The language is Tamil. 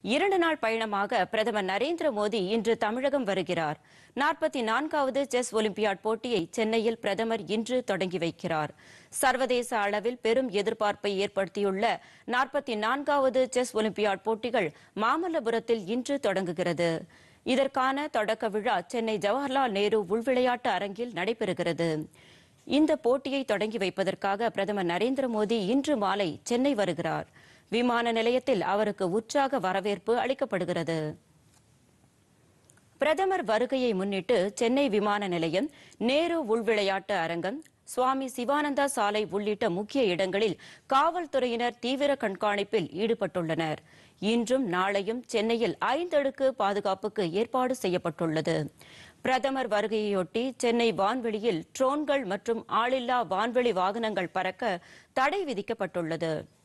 இரண்டு நாள் பயணமாக பிரதமர் நரேந்திர மோடி இன்று தமிழகம் வருகிறார் நாற்பத்தி நான்காவது செஸ் ஒலிம்பியாட் போட்டியை சென்னையில் பிரதமர் இன்று தொடங்கி வைக்கிறார் சர்வதேச அளவில் பெரும் எதிர்பார்ப்பை ஏற்படுத்தியுள்ள நாற்பத்தி நான்காவது செஸ் ஒலிம்பியாட் போட்டிகள் மாமல்லபுரத்தில் இன்று தொடங்குகிறது இதற்கான தொடக்க விழா சென்னை ஜவஹர்லால் நேரு உள்விளையாட்டு அரங்கில் நடைபெறுகிறது இந்த போட்டியை தொடங்கி வைப்பதற்காக பிரதமர் நரேந்திர மோடி இன்று மாலை சென்னை வருகிறார் விமான நிலையத்தில் அவருக்கு உற்சாக வரவேற்பு அளிக்கப்படுகிறது பிரதமர் வருகையை முன்னிட்டு சென்னை விமான நிலையம் நேரு உள்விளையாட்டு அரங்கம் சுவாமி சிவானந்தா சாலை உள்ளிட்ட முக்கிய இடங்களில் காவல்துறையினர் தீவிர கண்காணிப்பில் ஈடுபட்டுள்ளனர் இன்றும் நாளையும் சென்னையில் ஐந்தடுக்கு பாதுகாப்புக்கு ஏற்பாடு செய்யப்பட்டுள்ளது பிரதமர் வருகையொட்டி சென்னை வான்வெளியில் ட்ரோன்கள் மற்றும் ஆளில்லா வான்வெளி வாகனங்கள் பறக்க தடை விதிக்கப்பட்டுள்ளது